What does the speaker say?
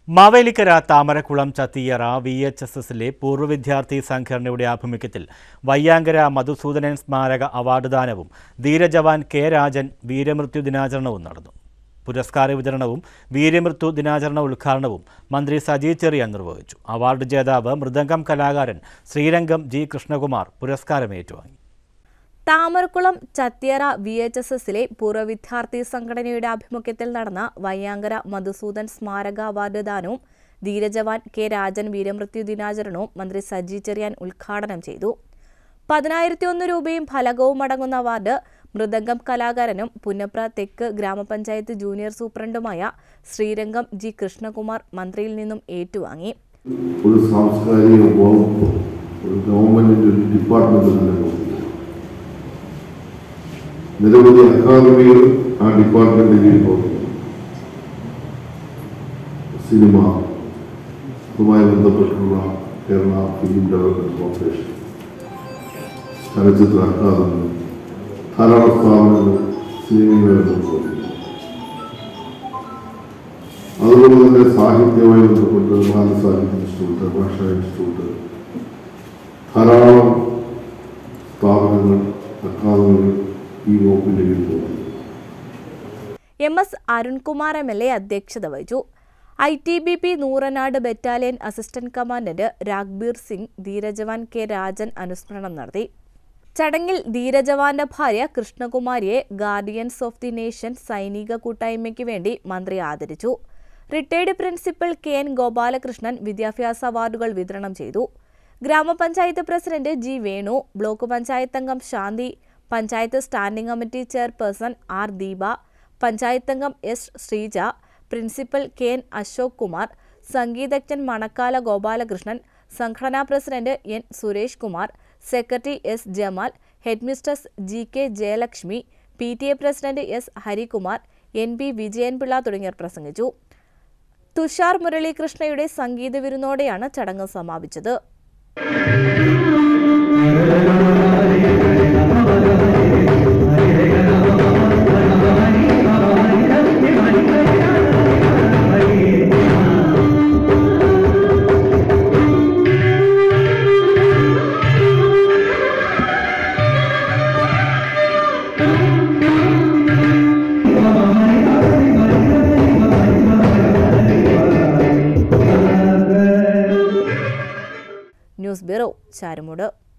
Mavelikkara Thamarakkulam Chathiyara V H S എസിലെ പൂർവ്വ വിദ്യാർത്ഥി സംഘടനയുടെ ആഭിമുഖ്യത്തിൽ വയ്യാങ്കര മധുസൂദനൻ സ്മാരക അവാർഡ് ദാനവും ധീരജവാൻ കെ രാജൻ വീരമൃത്യു ദിനാചരണവും നടന്നു പുരസ്കാര വിതരണവും വീരമൃത്യു ദിനാചരണ ഉദ്ഘാടനവും മന്ത്രി സജി ചെറിയാൻ നിർവഹിച്ചു അവാർഡ് ജേതാവ് മൃദംഗം കലാകാരൻ ശ്രീരംഗം ജി കൃഷ്ണകുമാർ പുരസ്കാരം ഏറ്റുവാങ്ങി Thamarakkulam Chathiyara V H S എസിലെ പൂർവ്വ വിദ്യാർത്ഥി സംഘടനയുടെ ആഭിമുഖ്യത്തിൽ നടന്ന വയ്യാങ്കര മധുസൂദൻ സ്മാരക അവാർഡ് ദാനവും ധീരജവാൻ കെ രാജൻ വീരമൃത്യു ദിനാചരണവും മന്ത്രി സജി ചെറിയാൻ ഉദ്ഘാടനം ചെയ്തു പതിനായിരത്തി ഒന്ന് രൂപയും ഫലകവും അടങ്ങുന്ന അവാർഡ് മൃദംഗം കലാകാരനും പുന്നപ്ര തെക്ക് ഗ്രാമപഞ്ചായത്ത് ജൂനിയർ സൂപ്രണ്ടുമായ ശ്രീരംഗം ജി കൃഷ്ണകുമാർ മന്ത്രിയിൽ നിന്നും ഏറ്റുവാങ്ങി ഒരു സാംസ്കാരിക വകുപ്പ് ഒരു ഗവൺമെന്റിന്റെ ഒരു ഡിപ്പാർട്ട്മെന്റ് തന്നെ നോക്കുക നിരവധി അക്കാദമികൾ ആ ഡിപ്പാർട്ട്മെന്റിന് കീഴിൽ പ്രവർത്തിക്കുന്നു സിനിമ അതുമായി ബന്ധപ്പെട്ടുള്ള കേരള ഫിലിം ഡെവലപ്മെന്റ് കോർപ്പറേഷൻ ചലച്ചിത്ര അക്കാദമി ധാരാളം സ്ഥാപനങ്ങൾ സിനിമയുമായി ബന്ധപ്പെട്ടിരിക്കുന്നു അതുപോലെ തന്നെ സാഹിത്യവുമായി ബന്ധപ്പെട്ട് ബാലസാഹിത്യ ഇൻസ്റ്റിറ്റ്യൂട്ട് ഭാഷാ ഇൻസ്റ്റിറ്റ്യൂട്ട് ധാരാളം സ്ഥാപനങ്ങൾ അക്കാദമികൾ ഈ വകുപ്പിൻ്റെ കീഴിൽ പോകുന്നു M S Arunkumar M L A അധ്യക്ഷത വഹിച്ചു I T B P Nooranad battalion assistant commandant Ragbir Singh ധീരജവാൻ കെ രാജൻ അനുസ്മരണം നടത്തി ചടങ്ങിൽ ധീരജവാന്റെ ഭാര്യ കൃഷ്ണകുമാരിയെ ഗാർഡിയൻസ് ഓഫ് ദി നേഷൻ സൈനിക കൂട്ടായ്മയ്ക്ക് വേണ്ടി മന്ത്രി ആദരിച്ചു retired principal K N Gopalakrishnan വിദ്യാഭ്യാസ അവാർഡുകൾ വിതരണം ചെയ്തു ഗ്രാമപഞ്ചായത്ത് president G Venu block panchayat അംഗം Shanthi panchayat standing committee chairperson R Deepa panchayat അംഗം S Sreeja principal K N Ashok Kumar സംഗീതജ്ഞൻ മണക്കാല ഗോപാലകൃഷ്ണൻ സംഘടനാ president N Suresh Kumar secretary S Jamal headmistress G K Jayalakshmi P T A president S Harikumar N B Vijayanpillai തുടങ്ങിയവർ പ്രസംഗിച്ചു തുഷാർ മുരളീകൃഷ്ണയുടെ സംഗീത വിരുന്നോടെയാണ് ചടങ്ങ് സമാപിച്ചത് ന്യൂസ് ബ്യൂറോ ചാരുമൂട്